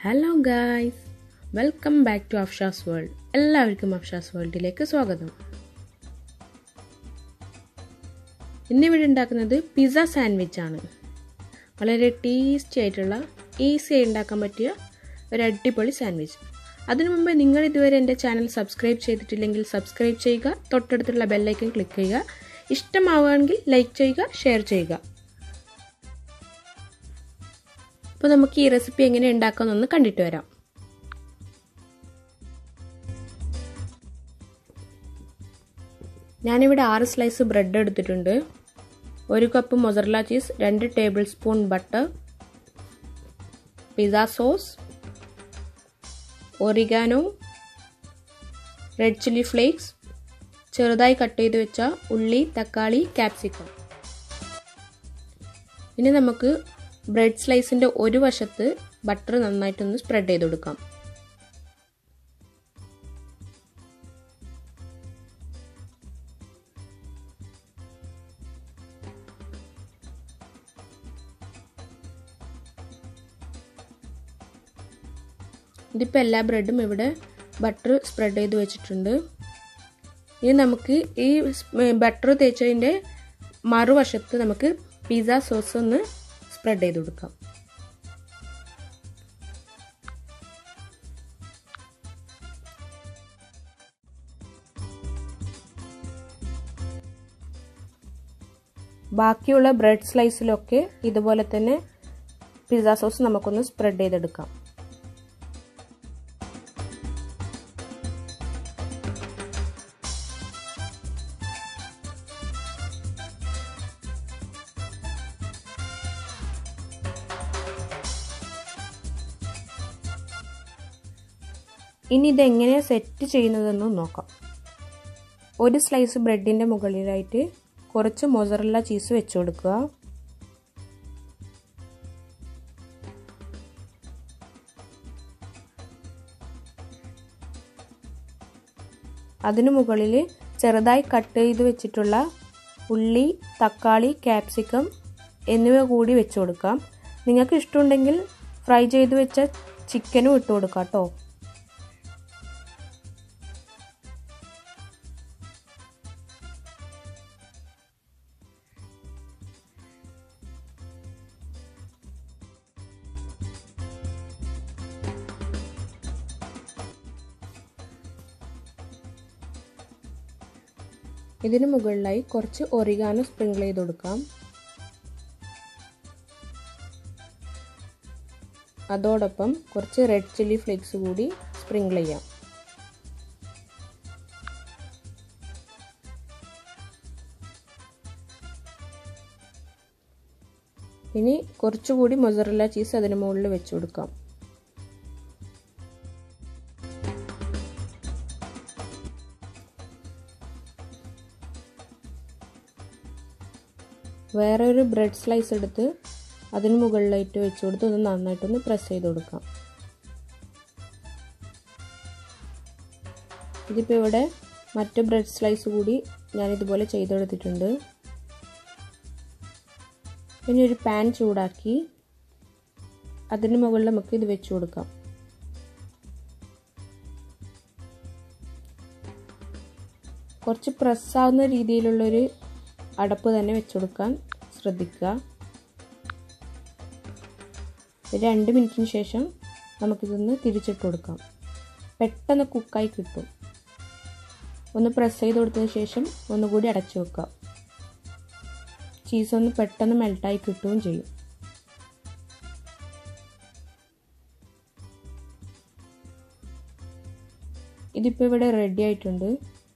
hello guys welcome back to Afsha's world എല്ലാവർക്കും അഫ്ഷാസ് വേൾഡിലേക്ക് സ്വാഗതം ഇന്നിവിടെ ഉണ്ടാക്കുന്നത് പിസ്സ സാൻഡ്വിച്ച് ആണ് വളരെ ടേസ്റ്റി ആയിട്ടുള്ള ഈസി ആയി ഉണ്ടാക്കാൻ പറ്റിയ ഒരു അടിപൊളി സാൻഡ്വിച്ച് അതിനു മുമ്പ് നിങ്ങൾ ഇതുവരെ എൻ്റെ ചാനൽ സബ്സ്ക്രൈബ് ചെയ്തിട്ടില്ലെങ്കിൽ സബ്സ്ക്രൈബ് ചെയ്യുക തൊട്ടടുത്തുള്ള ബെല്ലൈക്കൻ ക്ലിക്ക് ചെയ്യുക ഇഷ്ടമാവുകയാണെങ്കിൽ ലൈക്ക് ചെയ്യുക ഷെയർ ചെയ്യുക അപ്പോൾ നമുക്ക് ഈ റെസിപ്പി എങ്ങനെ ഉണ്ടാക്കാമെന്നൊന്ന് കണ്ടിട്ട് വരാം ഞാനിവിടെ ആറ് സ്ലൈസ് ബ്രെഡ് എടുത്തിട്ടുണ്ട് ഒരു കപ്പ് മൊസറല ചീസ് രണ്ട് tablespoon butter pizza sauce oregano red chilli flakes ചെറുതായി കട്ട് ചെയ്ത് വെച്ച ഉള്ളി തക്കാളി ക്യാപ്സിക്കം ഇനി നമുക്ക് ബ്രെഡ് സ്ലൈസിൻ്റെ ഒരു വശത്ത് ബട്ടർ നന്നായിട്ടൊന്ന് സ്പ്രെഡ് ചെയ്ത് കൊടുക്കാം ഇതിപ്പോൾ എല്ലാ ബ്രെഡും ഇവിടെ ബട്ടർ സ്പ്രെഡ് ചെയ്ത് വെച്ചിട്ടുണ്ട് ഇനി നമുക്ക് ഈ ബട്ടർ തേച്ചതിൻ്റെ മറുവശത്ത് നമുക്ക് പിസ്സ സോസ് ഒന്ന് സ്പ്രെഡ് ചെയ്ത് കൊടുക്കാം ബാക്കിയുള്ള ബ്രെഡ് സ്ലൈസിലൊക്കെ ഇതുപോലെ തന്നെ പിസ്സ സോസ് നമുക്കൊന്ന് സ്പ്രെഡ് ചെയ്തെടുക്കാം ഇനി ഇതെങ്ങനെ സെറ്റ് ചെയ്യുന്നതെന്ന് നോക്കാം ഒരു സ്ലൈസ് ബ്രെഡിൻ്റെ മുകളിലായിട്ട് കുറച്ച് മൊസറല്ല ചീസ് വെച്ച് കൊടുക്കുക അതിനു മുകളിൽ ചെറുതായി കട്ട് ചെയ്ത് വെച്ചിട്ടുള്ള ഉള്ളി തക്കാളി ക്യാപ്സിക്കം എന്നിവ കൂടി വെച്ച് കൊടുക്കാം നിങ്ങൾക്ക് ഇഷ്ടമുണ്ടെങ്കിൽ ഫ്രൈ ചെയ്ത് വെച്ച ചിക്കനും ഇട്ട് കൊടുക്കാം കേട്ടോ ഇതിന് മുകളിലായി കുറച്ച് ഒറിഗാനോ സ്പ്രിങ്കിൾ ചെയ്ത് കൊടുക്കാം അതോടൊപ്പം കുറച്ച് റെഡ് ചില്ലി ഫ്ലേക്സ് കൂടി സ്പ്രിങ്കിൾ ചെയ്യാം ഇനി കുറച്ചുകൂടി മൊസറല്ല ചീസ് അതിന് മുകളിൽ വെച്ച് കൊടുക്കാം വേറെ ഒരു ബ്രെഡ് സ്ലൈസ് എടുത്ത് അതിന് മുകളിലായിട്ട് വെച്ച് കൊടുത്ത് ഒന്ന് നന്നായിട്ടൊന്ന് പ്രസ് ചെയ്ത് കൊടുക്കാം ഇതിപ്പോൾ ഇവിടെ മറ്റ് ബ്രെഡ് സ്ലൈസ് കൂടി ഞാൻ ഇതുപോലെ ചെയ്തെടുത്തിട്ടുണ്ട് പിന്നെ ഒരു പാൻ ചൂടാക്കി അതിന് മുകളിൽ നമുക്ക് ഇത് വെച്ച് കൊടുക്കാം കുറച്ച് പ്രസ്സാവുന്ന രീതിയിലുള്ളൊരു അടപ്പ് തന്നെ വെച്ച് കൊടുക്കാൻ ശ്രദ്ധിക്കുക രണ്ട് മിനിറ്റിന് ശേഷം നമുക്കിതൊന്ന് തിരിച്ചിട്ട് കൊടുക്കാം പെട്ടെന്ന് കുക്കായി കിട്ടും ഒന്ന് പ്രസ് ചെയ്ത് കൊടുത്തതിന് ശേഷം ഒന്നുകൂടി അടച്ചു വെക്കാം ചീസ് ഒന്ന് പെട്ടെന്ന് മെൽട്ടായി കിട്ടുകയും ചെയ്യും ഇതിപ്പോൾ ഇവിടെ റെഡി ആയിട്ടുണ്ട്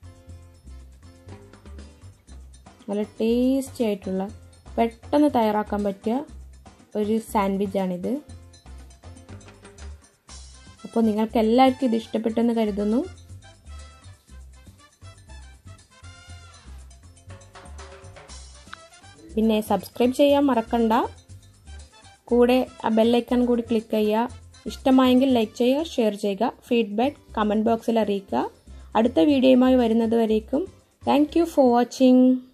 നല്ല ടേസ്റ്റി ആയിട്ടുള്ള പെട്ടെന്ന് തയ്യാറാക്കാൻ പറ്റിയ ഒരു സാൻഡ്വിച്ചാണിത് അപ്പോൾ നിങ്ങൾക്ക് എല്ലാവർക്കും ഇത് ഇഷ്ടപ്പെട്ടെന്ന് കരുതുന്നു പിന്നെ സബ്സ്ക്രൈബ് ചെയ്യാൻ മറക്കണ്ട കൂടെ ആ ബെല്ലൈക്കൺ കൂടി ക്ലിക്ക് ചെയ്യുക ഇഷ്ടമായെങ്കിൽ ലൈക്ക് ചെയ്യുക ഷെയർ ചെയ്യുക ഫീഡ്ബാക്ക് കമൻറ്റ് ബോക്സിൽ അറിയിക്കുക അടുത്ത വീഡിയോയുമായി വരുന്നത് വരേക്കും താങ്ക് യു ഫോർ വാച്ചിങ്